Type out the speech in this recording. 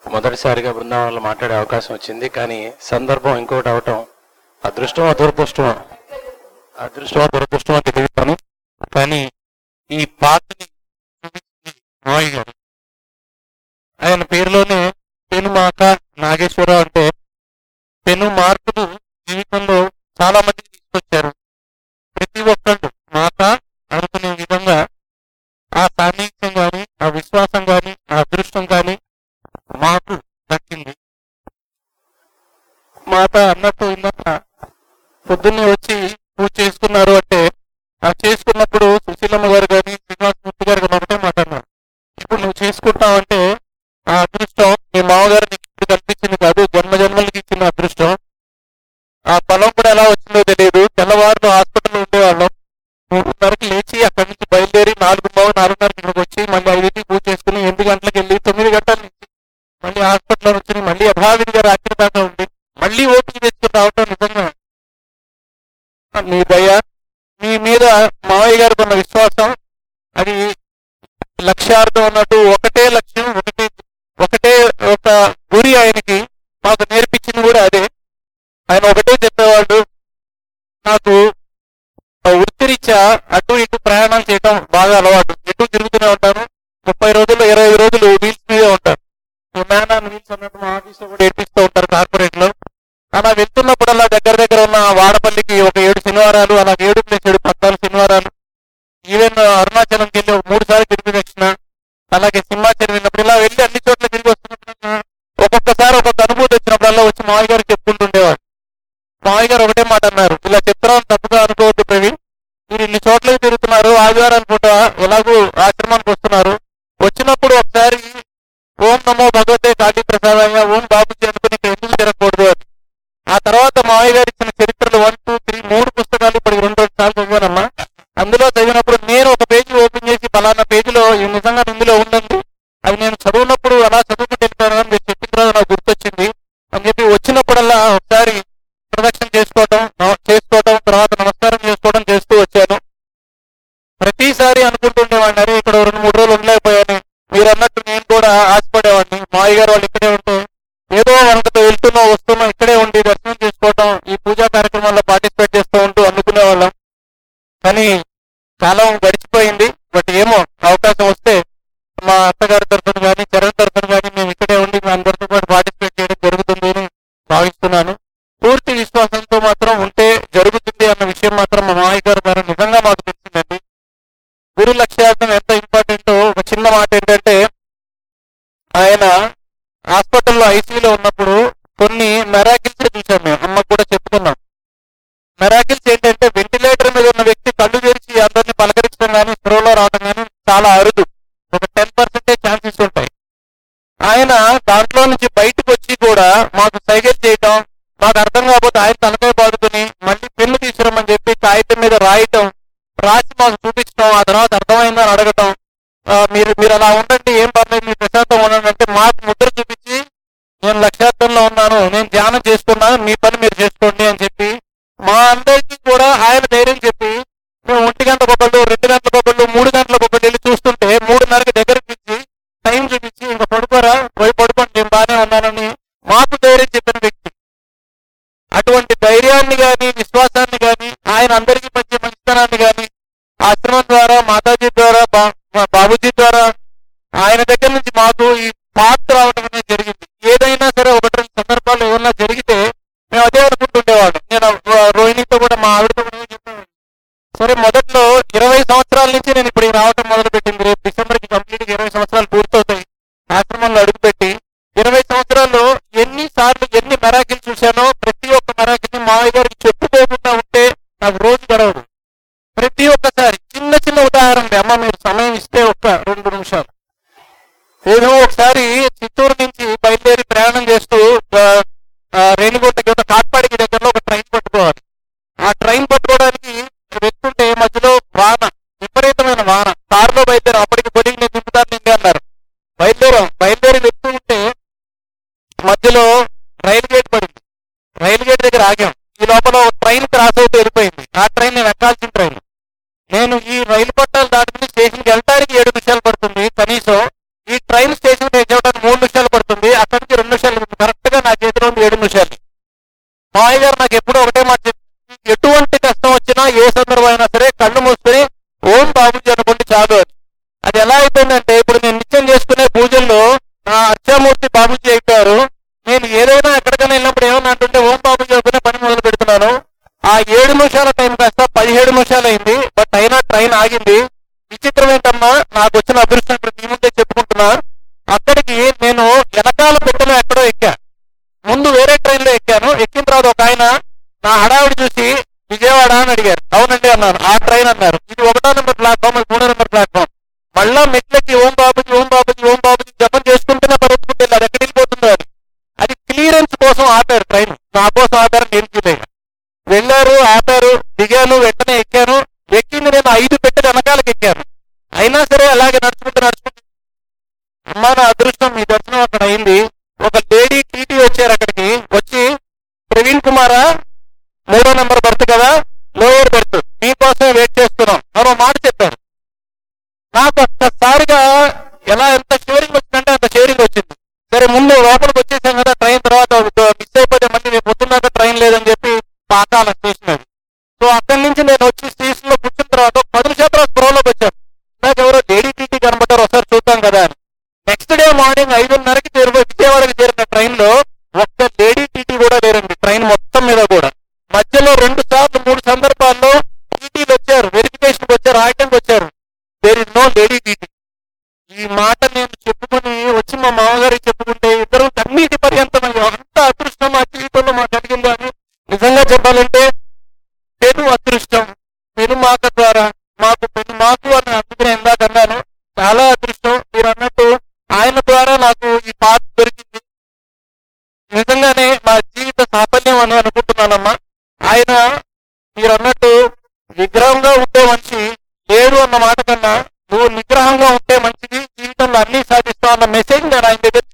మొదటిసారిగా బృందావనంలో మాట్లాడే అవకాశం వచ్చింది కానీ సందర్భం ఇంకోటి అవటం అదృష్టమో దురదృష్టమో అదృష్టమో దురదృష్టమో తెలియదు కానీ ఈ పాటని చూపించింది మావయ్య గారు ఆయన పేరులోనే పెనుమాక నాగేశ్వరరావు అంటే పెను మార్పులు జీవితంలో చాలా మందికి తీసుకొచ్చారు ప్రతి ఒక్కళ్ళు మాక అనుకునే విధంగా ఆ సాన్నిహిత్యం గాని ఆ విశ్వాసం గాని ఆ అదృష్టం గాని మాకు దక్కింది మాత అన్నట్టు ఇందాక పొద్దున్నే వచ్చి పూజ చేసుకున్నారు అంటే ఆ చేసుకున్నప్పుడు సుశీలమ్మ గారు కానీ శ్రీనివాసమూర్తి గారు కానీ ఒకటే మాట అన్నారు ఇప్పుడు నువ్వు చేసుకుంటావంటే ఆ అదృష్టం మీ మామగారు నీకు ఇప్పుడు కల్పించింది కాదు జన్మ జన్మలకి ఇచ్చిన అదృష్టం ఆ పొలం కూడా ఎలా వచ్చిందో తెలియదు తెల్లవారు హాస్పిటల్లో ఉండేవాళ్ళం మూడున్నరకి లేచి అక్కడి నుంచి బయలుదేరి నాలుగు బావు నాలుగున్నరకి ఇక్కడికి వచ్చి మళ్ళీ ఐదింటికి పూజ చేసుకుని ఎనిమిది గంటలకు వెళ్ళి తొమ్మిది గంటల నుంచి మళ్ళీ హాస్పిటల్లో నుంచి మళ్ళీ యథావిధిగా రాత్రి దాకా ఉండి మళ్ళీ ఓపిక తెచ్చుకుని రావటం నిజంగా మీ దయ మీ మీద మావయ్య గారికి ఉన్న విశ్వాసం అది లక్ష్యార్థం అన్నట్టు ఒకటే లక్ష్యం ఒకటే ఒకటే ఒక గురి ఆయనకి మాకు నేర్పించింది కూడా అదే ఆయన ఒకటే చెప్పేవాళ్ళు నాకు ఆ వృత్తిరీత్యా అటు ఇటు ప్రయాణాలు చేయడం బాగా అలవాటు ఎటు తిరుగుతూనే ఉంటాను ముప్పై రోజులు ఇరవై రోజులు వీల్స్ మీదే ఉంటాను మ్యాన్ ఆన్ వీల్స్ అన్నట్టు మా ఆఫీస్ లో కూడా ఏర్పిస్తూ ఉంటారు కార్పొరేట్ లో అలా వెళ్తున్నప్పుడల్లా దగ్గర దగ్గర ఉన్న వాడపల్లికి ఒక ఏడు శనివారాలు అలా ఏడు ప్లస్ ఏడు పద్నాలుగు శనివారాలు ఈవెన్ అరుణాచలంకి వెళ్ళి ఒక మూడు సార్లు తిరిగి వచ్చిన అలాగే సింహాచలం వెళ్ళినప్పుడు ఇలా వెళ్ళి అన్ని చోట్ల తిరిగి వస్తున్నప్పుడు ఒక్కొక్కసారి ఒక్కొక్క అనుభూతి వచ్చినప్పుడల్లా వచ్చి మావయ్య గారు చెప్పుకుంటుండేవాడు మావయ్య గారు ఒకటే మాట అన్నారు ఇలా చెప్తున్నాం తప్పుగా అనుకోవద్దు ప్రవీణ్ మీరు ఇన్ని చోట్లకి తిరుగుతున్నారు ఆదివారం పూట ఎలాగూ ఆశ్రమానికి వస్తున్నారు వచ్చినప్పుడు ఒకసారి ఓం నమో భగవతే కాళీ ప్రసాదయ్య ఓం బాబుజీ అనుకుని ఇక్కడ ఎందుకు తిరగకూడదు అని ఆ తర్వాత మావయ్య గారు ఇచ్చిన చరిత్రలు వన్ టూ త్రీ మూడు పుస్తకాలు ఇప్పటికి రెండు రెండు సార్లు చదివానమ్మా అందులో చదివినప్పుడు నేను ఒక పేజీ ఓపెన్ చేసి ఫలానా పేజీలో ఇది నిజంగా ఇందులో ఉందండి అది నేను చదువునప్పుడు అలా చదువుకుంటూ వెళ్ళిపోయాను అని మీరు చెప్పిన తర్వాత నాకు గుర్తొచ్చింది అని చెప్పి వచ్చినప్పుడల్లా ఒకసారి ప్రదక్షిణ చేసుకోవటం నమ- చేసుకోవటం తర్వాత నమస్కారం చేసుకోవడం చేస్తూ వచ్చాను ప్రతిసారి అనుకుంటుండేవాడిని అరే ఇక్కడ రెండు మూడు రోజులు ఉండలేకపోయాను మీరు అన్నట్టు నేను కూడా ఆశపడేవాడిని మాయ గారు వాళ్ళు ఇక్కడే ఉంటే ఏదో వంకతో వెళ్తున్నా వస్తున్నా ఇక్కడే ఉండి దర్శనం చేసుకోవటం ఈ పూజా కార్యక్రమాల్లో పార్టిసిపేట్ చేస్తూ ఉంటూ అనుకునేవాళ్ళం కానీ కాలం గడిచిపోయింది బట్ ఏమో అవకాశం వస్తే మా అత్తగారి తరఫున కానీ చరణ్ తరఫున కానీ మేము ఇక్కడే ఉండి మీ అందరితో పాటు పార్టిసిపేట్ చేయడం జరుగుతుంది అని భావిస్తున్నాను పూర్తి విశ్వాసంతో మాత్రం ఉంటే జరుగుతుంది అన్న విషయం మాత్రం మా మామయ్య గారు ద్వారా నిజంగా మాకు తెలిసిందండి గురు లక్ష్యార్థం ఎంత ఇంపార్టెంటో ఒక చిన్న మాట ఏంటంటే ఆయన హాస్పిటల్లో ఐసీయూలో ఉన్నప్పుడు కొన్ని మెరాకిల్స్ చూసాం మేము అమ్మకు కూడా చెప్పుకున్నాం మెరాకిల్స్ ఏంటంటే వెంటిలేటర్ మీద ఉన్న వ్యక్తి కళ్ళు తెరిచి అందరిని పలకరించడం కానీ స్పృహలో రావడం కానీ చాలా అరుదు ఒక టెన్ పర్సెంటేజ్ ఛాన్సెస్ ఉంటాయి ఆయన దాంట్లో నుంచి బయటకు వచ్చి కూడా మాకు సైకిల్ చేయటం మాకు అర్థం కాకపోతే ఆయన తలకాయ పాడుకుని మళ్ళీ పెన్ను తీసుకురమ్మని చెప్పి కాగితం మీద రాయటం రాసి మాకు చూపించడం ఆ తర్వాత అర్థమైందని అడగటం ఆ, మీరు మీరు అలా ఉండండి ఏం పర్లేదు మీరు ప్రశాంతంగా ఉండండి అంటే మాకు ముద్ర చూపించి నేను లక్ష్యార్థంలో ఉన్నాను నేను ధ్యానం చేసుకున్నాను మీ పని మీరు చేసుకోండి అని చెప్పి మా అందరికీ కూడా ఆయన ధైర్యం చెప్పి మేము ఒంటి గంట ఒకళ్ళు రెండు గంటల ఒకళ్ళు మూడు గంటల ఒకళ్ళు వెళ్ళి చూస్తుంటే మూడున్నరకి దగ్గరికి ఇచ్చి టైం చూపించి ఇంకా పడుకోరా పోయి పడుకోండి నేను బాగానే ఉన్నానని మాకు ధైర్యం చెప్పిన వ్యక్తి అటువంటి ధైర్యాన్ని గాని విశ్వాసాన్ని గాని ఆయన అందరికీ పంచే మంచితనాన్ని గాని ఆశ్రమం ద్వారా మాతాజీ ద్వారా బా- మా బాబుజీ ద్వారా ఆయన దగ్గర నుంచి మాకు ఈ పాత్ర రావడం అనేది జరిగింది ఏదైనా సరే ఒకటి రెండు సందర్భాలు ఏమన్నా జరిగితే మేము అదే అనుకుంటుండేవాడు నేను ఆ రోహిణితో కూడా మా ఆవిడతో కూడా చెప్పాను సరే మొదట్లో ఇరవై సంవత్సరాల నుంచి నేను ఇప్పుడు రావటం మొదలు పెట్టింది రేపు డిసెంబర్ కి కంప్లీట్ గా ఇరవై సంవత్సరాలు పూర్తవుతాయి ఆశ్రమంలో అడుగుపెట్టి ఇరవై సంవత్సరాల్లో ఎన్ని సార్లు ఎన్ని మెరాకిల్ చూశానో ప్రతి ఒక్క మెరాకిల్ ని మావయ్య గారికి చెప్పుకోకుండా ఉంటే నాకు రోజు గడవదు ప్రతి ఒక్కసారి చిన్న చిన్న ఉదాహరణ అమ్మ మీరు సమయం ఇస్తే ఒక్క రెండు నిమిషాలు నేను ఒకసారి చిత్తూరు నుంచి బయలుదేరి ప్రయాణం చేస్తూ ఆ, ఆ, రేణిగుంటకి ఒక కాట్పాడికి దగ్గరలో ఒక ట్రైన్ పట్టుకోవాలి ఆ ట్రైన్ పట్టుకోవడానికి వెళ్తుంటే మధ్యలో వాన విపరీతమైన వాన కారులో బయలుదేరాం అప్పటికి పొడిగి నేను దింపుతాను నిండి అన్నారు బయలుదేరాం బయలుదేరి వెళ్తూ ఉంటే మధ్యలో రైలు గేట్ పడింది రైలు గేట్ దగ్గర ఆగాం ఈ లోపల ఒక ట్రైన్ క్రాస్ అవుతూ వెళ్ళిపోయింది ఆ ట్రైన్ నేను ఎక్కాల్సిన ట్రైన్ నేను ఈ రైలు పట్టాలు దాటుకుని స్టేషన్కి వెళ్ళడానికి ఏడు నిమిషాలు పడుతుంది కనీసం ఈ ట్రైన్ స్టేషన్ ఎక్కడానికి మూడు నిమిషాలు పడుతుంది అక్కడి ఉంది ఏడు నిమిషాలు మావయ్య గారు నాకు ఎప్పుడూ ఒకటే మాట చెప్పారు, ఎటువంటి కష్టం వచ్చినా ఏ సందర్భం అయినా సరే కళ్ళు మూసుకొని ఓం బాబుజీ అనుకోండి చాలు అని అది ఎలా అయిపోయిందంటే ఇప్పుడు నేను నిత్యం చేసుకునే పూజల్లో నా అర్చామూర్తి బాబుజీ అయిపోయారు నేను ఏదైనా ఎక్కడికైనా వెళ్ళినప్పుడు ఏమన్నా అంటుంటే ఓం బాబుజీ అనుకునే పని మొదలు పెడుతున్నాను ఆ ఏడు నిమిషాల టైం కాస్త పదిహేడు నిమిషాలు అయింది బట్ అయినా ట్రైన్ ఆగింది విచిత్రం ఏంటమ్మా నాకు వచ్చిన అదృష్టం ఇప్పుడు మీ ముందే చెప్పుకుంటున్నా అక్కడికి నేను వెనకాల పెట్టెలో ఎక్కడో ఎక్కా ముందు వేరే ట్రైన్ లో ఎక్కాను ఎక్కిన తర్వాత ఒక ఆయన నా హడావిడి చూసి విజయవాడ అని అడిగారు అవునండి అన్నాను ఆ ట్రైన్ అన్నారు ఇది ఒకటో నెంబర్ ప్లాట్ఫామ్ ఇది మూడో నెంబర్ ప్లాట్ఫామ్ మళ్ళా మెట్లకి ఓం బాబుజీ ఓం బాబుజీ ఓం బాబుజీ జపం చేసుకుంటూనే పరిగెత్తుకుంటే వెళ్ళారు ఎక్కడికి వెళ్ళిపోతుందో అని అది క్లియరెన్స్ కోసం ఆపారు ట్రైన్ నా కోసం ఆపారు నేను ఫీల్ అయ్యా వెళ్ళారు ఆపారు దిగాను వెంటనే ఎక్కాను ఎక్కింది నేను ఐదు పెట్టెలు వెనకాలకి ఎక్కాను అయినా సరే అలాగే నడుచుకుంటూ నడుచుకుంటూ అమ్మా నా అదృష్టం మీ దర్శనం అక్కడ అయింది ఒక లేడీ టీటీ వచ్చారు అక్కడికి వచ్చి ప్రవీణ్ కుమారా మూడో నెంబర్ బర్త్ కదా లోయర్ బర్త్ మీకోసమే వెయిట్ చేస్తున్నాం మరో మాట చెప్పారు నాకు ఒక్కసారిగా ఎలా ఎంత షేరింగ్ వచ్చిందంటే అంత షేరింగ్ వచ్చింది సరే ముందు లోపలికి వచ్చేసాం కదా ట్రైన్ తర్వాత మిస్ అయిపోతే మళ్ళీ రేపు పొద్దున్నాక ట్రైన్ లేదని చెప్పి పాతాల స్టేషన్ అది సో అక్కడి నుంచి నేను వచ్చి స్టేషన్ లో కూర్చున్న తర్వాత ఒక పది నిమిషాల స్పృహలోకి వచ్చాను నాకు ఎవరో లేడీ టీటీ కనబడ్డారు ఒకసారి చూద్దాం కదా అని నెక్స్ట్ డే మార్నింగ్ ఐదున్నరకి చేరు విజయవాడకి చేరిన ట్రైన్ లో ఒక్క లేడీ టీటీ కూడా లేరండి ట్రైన్ మొత్తం మీద కూడా మధ్యలో రెండు సార్లు మూడు సందర్భాల్లో టీటీలు వచ్చారు వెరిఫికేషన్ వచ్చారు రాయటానికి వచ్చారు there is no lady TT ఈ మాట నేను చెప్పుకొని వచ్చి మా మామగారికి చెప్పుకుంటే ఇద్దరు కన్నీటి పర్యంతం అయ్యాం. అంత అదృష్టం మా జీవితంలో మాకు కలిగిందో అని నిజంగా చెప్పాలంటే పెను అదృష్టం పెను మాక ద్వారా మాకు పెను మాకు అని అందుకనే ఇందాక అన్నాను చాలా అదృష్టం మీరు అన్నట్టు ఆయన ద్వారా నాకు ఈ పాత దొరికింది నిజంగానే మా జీవిత సాఫల్యం అని అనుకుంటున్నానమ్మా ఆయన మీరు అన్నట్టు విగ్రహంగా ఉండే మనిషి లేడు అన్న మాట కన్నా నువ్వు నిగ్రహంగా ఉంటే మంచిది జీవితంలో అన్ని సాధిస్తావు అన్న మెసేజ్ నేను ఆయన దగ్గర